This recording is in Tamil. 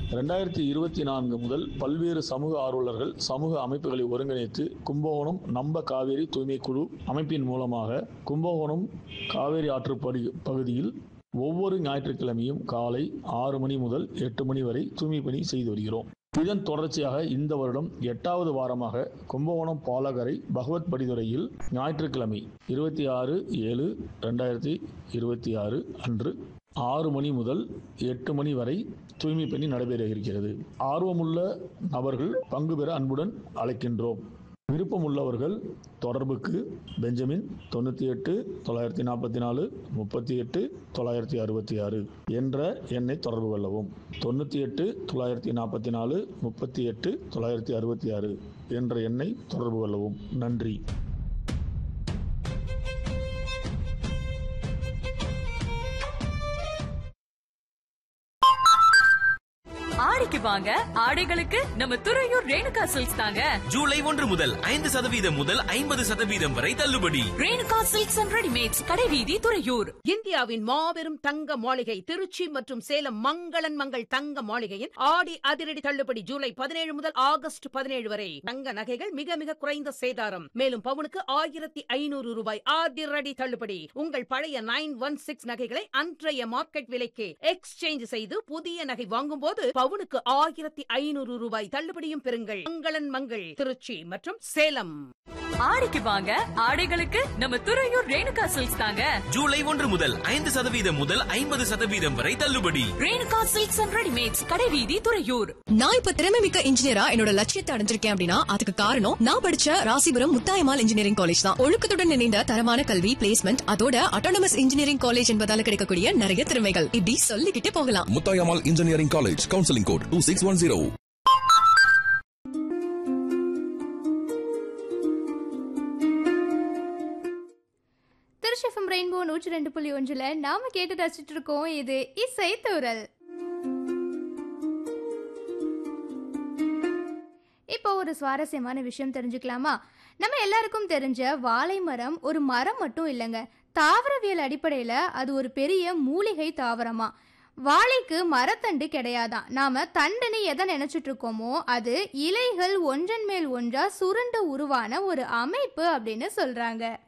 ரெண்டாயிரத்தி இருபத்தி நான்கு முதல் பல்வேறு சமூக ஆர்வலர்கள் சமூக அமைப்புகளை ஒருங்கிணைத்து கும்பகோணம் நம்ப காவேரி தூய்மை குழு அமைப்பின் மூலமாக கும்பகோணம் காவேரி ஆற்று படி பகுதியில் ஒவ்வொரு ஞாயிற்றுக்கிழமையும் காலை ஆறு மணி முதல் எட்டு மணி வரை தூய்மை பணி செய்து வருகிறோம் இதன் தொடர்ச்சியாக இந்த வருடம் எட்டாவது வாரமாக கும்பகோணம் பாலகரை பகவத் படித்துறையில் ஞாயிற்றுக்கிழமை இருபத்தி ஆறு ஏழு ரெண்டாயிரத்தி இருபத்தி ஆறு அன்று ஆறு மணி முதல் எட்டு மணி வரை தூய்மை பணி நடைபெற இருக்கிறது ஆர்வமுள்ள நபர்கள் பங்கு பெற அன்புடன் அழைக்கின்றோம் விருப்பமுள்ளவர்கள் தொடர்புக்கு பெஞ்சமின் தொண்ணூற்றி எட்டு தொள்ளாயிரத்தி நாற்பத்தி நாலு முப்பத்தி எட்டு தொள்ளாயிரத்தி அறுபத்தி ஆறு என்ற எண்ணை தொடர்பு கொள்ளவும் தொண்ணூற்றி எட்டு தொள்ளாயிரத்தி நாற்பத்தி நாலு முப்பத்தி எட்டு தொள்ளாயிரத்தி அறுபத்தி ஆறு என்ற எண்ணை தொடர்பு கொள்ளவும் நன்றி ஆடிக்கு வாங்க ஆடைகளுக்கு நம்ம துறையூர் ரேணுகா சில்க்ஸ் தாங்க ஜூலை ஒன்று முதல் ஐந்து சதவீதம் முதல் ஐம்பது சதவீதம் வரை தள்ளுபடி ரேணுகா சில்க்ஸ் அண்ட் ரெடிமேட்ஸ் கடைவீதி துறையூர் இந்தியாவின் மாபெரும் தங்க மாளிகை திருச்சி மற்றும் சேலம் மங்களன் மங்கள் தங்க மாளிகையின் ஆடி அதிரடி தள்ளுபடி ஜூலை பதினேழு முதல் ஆகஸ்ட் பதினேழு வரை தங்க நகைகள் மிக மிக குறைந்த சேதாரம் மேலும் பவுனுக்கு ஆயிரத்தி ஐநூறு ரூபாய் அதிரடி தள்ளுபடி உங்கள் பழைய நைன் ஒன் சிக்ஸ் நகைகளை அன்றைய மார்க்கெட் விலைக்கு எக்ஸ்சேஞ்ச் செய்து புதிய நகை வாங்கும் போது பவுனுக்கு ஆயிரத்தி ஐநூறு ரூபாய் தள்ளுபடியும் பெறுங்கள் மங்களன் மங்கள் திருச்சி மற்றும் சேலம் ஆடிக்கு வாங்க ஆடைகளுக்கு நம்ம துறையூர் ரேணுகா சில்க்ஸ் தாங்க ஜூலை ஒன்று முதல் ஐந்து சதவீதம் முதல் ஐம்பது சதவீதம் வரை தள்ளுபடி ரேணுகா சில்க்ஸ் அண்ட் ரெடிமேட்ஸ் கடைவீதி துறையூர் நான் இப்ப திறமை மிக்க இன்ஜினியரா என்னோட லட்சியத்தை அடைஞ்சிருக்கேன் அப்படின்னா அதுக்கு காரணம் நான் படிச்ச ராசிபுரம் முத்தாயமால் இன்ஜினியரிங் காலேஜ் தான் ஒழுக்கத்துடன் இணைந்த தரமான கல்வி பிளேஸ்மெண்ட் அதோட அட்டானமஸ் இன்ஜினியரிங் காலேஜ் என்பதால கிடைக்கக்கூடிய நிறைய திறமைகள் இப்படி சொல்லிக்கிட்டே போகலாம் Muthayammal engineering college counselling code two six one zero திருஷிஃபம் ரெயின்போ நூற்றி ரெண்டு புள்ளி ஒன்றில் நாம கேட்டு ரசிச்சுட்டு இருக்கோம் இது இசை தூரல் இப்போ ஒரு சுவாரஸ்யமான விஷயம் தெரிஞ்சுக்கலாமா நம்ம எல்லாருக்கும் தெரிஞ்ச வாழை மரம் ஒரு மரம் மட்டும் இல்லைங்க தாவரவியல் அடிப்படையில் அது ஒரு பெரிய மூலிகை தாவரமா வாழைக்கு மரத்தண்டு கிடையாதான் நாம தண்டுன்னு எதை நினைச்சிட்டு இருக்கோமோ அது இலைகள் ஒன்றன் மேல் ஒன்றா சுருண்டு உருவான ஒரு அமைப்பு அப்படின்னு சொல்றாங்க